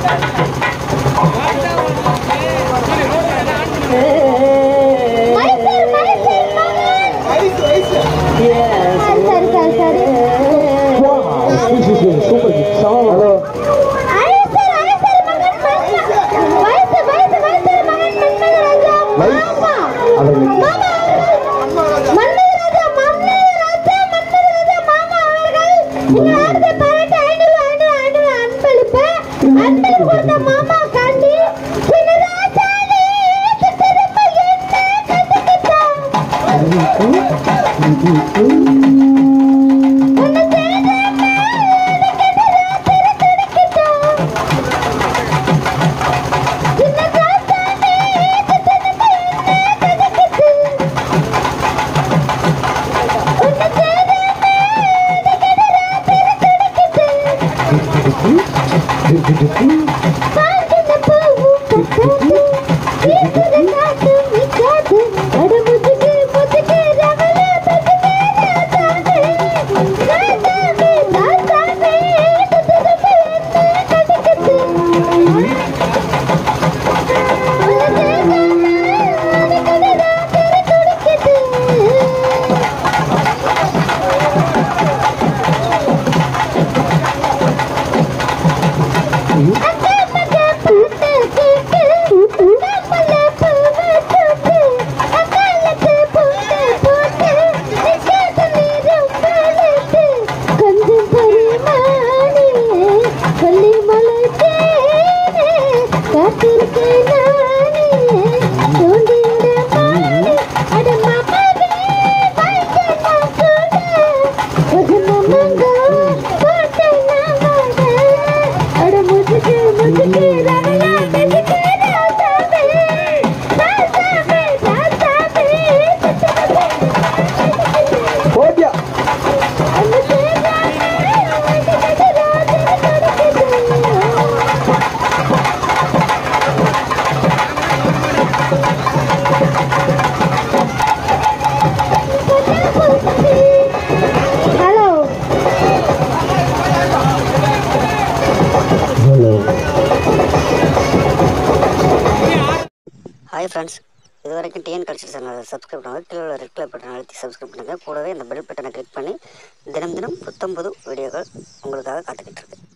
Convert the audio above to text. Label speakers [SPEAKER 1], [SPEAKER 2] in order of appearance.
[SPEAKER 1] மைசூர் மைசூர் மகன் சரி சரி சரி சரி
[SPEAKER 2] சூப்பர் ஹலோ
[SPEAKER 1] ஐசர் ஐசர் மகன் மன்ம வயசு வயசு வயசு மகன் மன்மதராஜா மாமா மாமா மன்மதராஜா மன்மதராஜா மன்மதராஜா மாமா அவர்கள் இந்த ஆடத்தை பாராட்டி ஐநூறு ஐநூறு ஐநூறு அன்பளிப்பு அன்பளிப்பு கொடுத்த மாமா காண்டி சின்னராஜானே திரும்ப என்ன கண்டுக்கிட்டா உன்னை தேடாம எனக்கு எதிரா திருத்தடிக்கிட்டா சின்னராஜானே திரும்ப என்ன கண்டுக்கிட்டு உன்னை தேடாம எனக்கு எதிரா திருத்தடிக்கிட்டு காஞ்சின பூவும் பட்டாது, வீசுற காற்றும் நிக்காது, அடமுதுகு முதுகு ரவல பெதுகு ராசாவே, ராசாவே, ராசாவே, துதுகுது என்ன கடுக்குது. உனது தானா, உனக்கெதிரா திரு துடிக்குது.
[SPEAKER 2] ஓகே
[SPEAKER 1] ஹலோ
[SPEAKER 3] ஹாய் ஃப்ரெண்ட்ஸ் இது வரைக்கும் டிஎன் கல்ச்சர் சேனலை சப்ஸ்கிரைப் பண்ணுங்கள் கீழே உள்ள ரெட் கலர் பட்டன் அழுத்தி சப்ஸ்கிரைப் பண்ணுங்கள் கூடவே இந்த பெல் பட்டனை கிளிக் பண்ணி தினம் தினம் புத்தம் புது வீடியோக்கள் உங்களுக்காக காத்துக்கிட்டு இருக்கு